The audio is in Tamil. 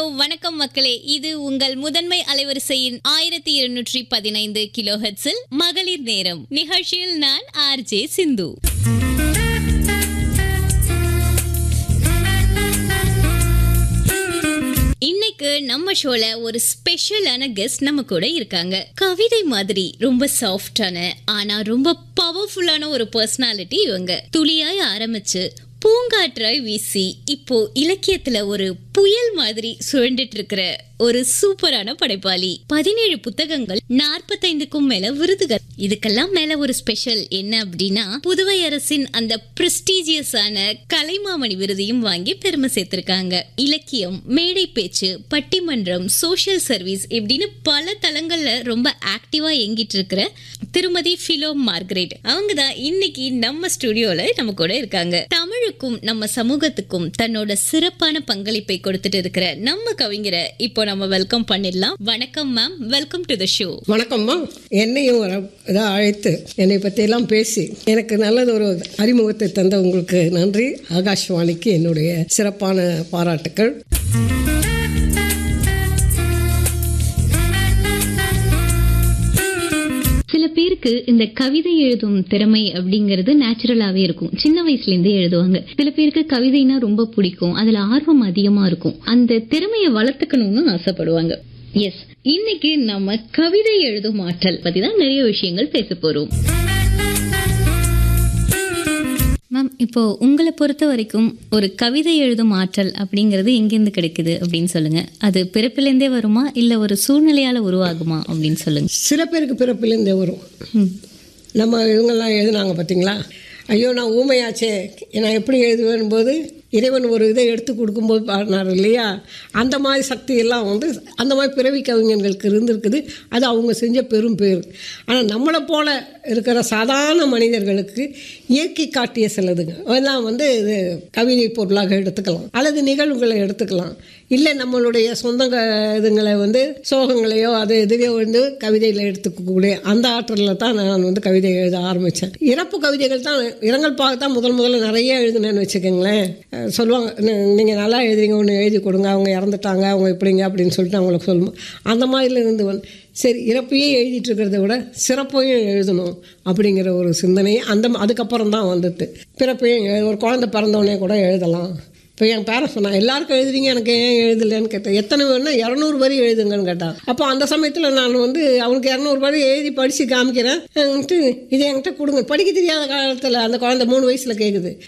வணக்கம் மக்களே இது உங்கள் முதன்மை அலைவரிசையின் ஆயிரத்தி இருநூற்றி பதினைந்து கிலோ ஹெட்ஸில் மகளிர் நேரம் நிகழ்ச்சியில் நான் ஆர்ஜே சிந்து இன்னைக்கு நம்ம ஷோல ஒரு ஸ்பெஷலான கெஸ்ட் நம்ம கூட இருக்காங்க கவிதை மாதிரி ரொம்ப சாஃப்டான ஆனா ரொம்ப பவர்ஃபுல்லான ஒரு பர்சனாலிட்டி இவங்க துளியாய் ஆரம்பிச்சு பூங்காற்றாய் வீசி இப்போ இலக்கியத்துல ஒரு புயல் மாதிரி சுழண்டுட்டு இருக்கிற ஒரு சூப்பரான படைப்பாளி பதினேழு புத்தகங்கள் நாற்பத்தைந்துக்கும் மேல விருதுகள் இதுக்கெல்லாம் மேல ஒரு ஸ்பெஷல் என்ன அப்படின்னா புதுவை அரசின் அந்த பிரஸ்டீஜியஸான கலைமாமணி விருதையும் வாங்கி பெருமை சேர்த்திருக்காங்க இலக்கியம் மேடை பேச்சு பட்டிமன்றம் சோஷியல் சர்வீஸ் இப்படின்னு பல தளங்கள்ல ரொம்ப ஆக்டிவா எங்கிட்டு இருக்கிற திருமதி பிலோ மார்கரெட் அவங்க தான் இன்னைக்கு நம்ம ஸ்டுடியோல நம்ம கூட இருக்காங்க தமிழுக்கும் நம்ம சமூகத்துக்கும் தன்னோட சிறப்பான பங்களிப்பை கொடுத்துட்டு இருக்கிற நம்ம கவிஞரை இப்போ நம்ம வெல்கம் பண்ணிடலாம் வணக்கம் ma'am welcome to the show வணக்கம்மா என்னையும் வர இதாக அழைத்து என்னை பற்றியெல்லாம் பேசி எனக்கு நல்லது ஒரு அறிமுகத்தை தந்த உங்களுக்கு நன்றி ஆகாஷ்வாணிக்கு என்னுடைய சிறப்பான பாராட்டுக்கள் சில பேருக்கு இந்த கவிதை எழுதும் திறமை அப்படிங்கிறது நேச்சுரலாவே இருக்கும் சின்ன வயசுல இருந்தே எழுதுவாங்க சில பேருக்கு கவிதைனா ரொம்ப பிடிக்கும் அதுல ஆர்வம் அதிகமா இருக்கும் அந்த திறமையை வளர்த்துக்கணும்னு ஆசைப்படுவாங்க எஸ் இன்னைக்கு நம்ம கவிதை எழுதும் ஆற்றல் பத்தி தான் நிறைய விஷயங்கள் பேச போறோம் மேம் இப்போ உங்களை பொறுத்த வரைக்கும் ஒரு கவிதை எழுதும் ஆற்றல் அப்படிங்கிறது எங்கேருந்து கிடைக்குது அப்படின்னு சொல்லுங்க அது பிறப்பிலேருந்தே வருமா இல்ல ஒரு சூழ்நிலையால உருவாகுமா அப்படின்னு சொல்லுங்க சில பேருக்கு பிறப்பிலேருந்தே வரும் ம். நம்ம இவங்கெல்லாம் எழுதுனாங்க பார்த்தீங்களா ஐயோ நான் ஊமையாச்சே நான் எப்படி எழுதுவேன் போது இறைவன் ஒரு இதை எடுத்து கொடுக்கும்போது பாடினார் இல்லையா அந்த மாதிரி சக்தி எல்லாம் வந்து அந்த மாதிரி பிறவி கவிஞர்களுக்கு இருந்திருக்குது அது அவங்க செஞ்ச பெரும் பேர் ஆனால் நம்மளை போல இருக்கிற சாதாரண மனிதர்களுக்கு இயற்கை காட்டிய சிலதுங்க அதெல்லாம் வந்து இது கவிதை பொருளாக எடுத்துக்கலாம் அல்லது நிகழ்வுகளை எடுத்துக்கலாம் இல்லை நம்மளுடைய சொந்த க- இதுங்களை வந்து சோகங்களையோ அது இதுவே வந்து கவிதையில் எடுத்துக்கக்கூடிய அந்த ஆற்றலில் தான் நான் வந்து கவிதை எழுத ஆரம்பித்தேன் இறப்பு கவிதைகள் தான் இரங்கல் பார்க்க தான் முதல் முதல்ல நிறைய எழுதினேன்னு வச்சுக்கோங்களேன் அஹ் சொல்லுவாங்க நீங்கள் நல்லா எழுதுறீங்க ஒன்று எழுதி கொடுங்க அவங்க இறந்துட்டாங்க அவங்க இப்படிங்க அப்படின்னு சொல்லிட்டு அவங்களுக்கு சொல்லுவோம் அந்த மாதிரில இருந்து வந்து சரி இறப்பையே எழுதிட்டு இருக்கிறத விட சிறப்பையும் எழுதணும் அப்படிங்கிற ஒரு சிந்தனை அந்த அதுக்கப்புறம் தான் வந்துட்டு பிறப்பையும் எழு- ஒரு குழந்தை பிறந்தவொடனே கூட எழுதலாம் இப்போ என் பேரன் சொன்னான் எல்லாருக்கும் எழுதுறீங்க எனக்கு ஏன் எழுதலைன்னு கேட்டேன் எத்தனை வேணும்னா இரநூறு வரி எழுதுங்கன்னு கேட்டான் அப்போ அந்த சமயத்தில் நான் வந்து அவனுக்கு இரநூறு வரி எழுதி படித்து காமிக்கிறேன் இது என்கிட்ட கொடுங்க படிக்க தெரியாத காலத்தில் அந்த குழந்தை மூணு வயசில் கேட்குது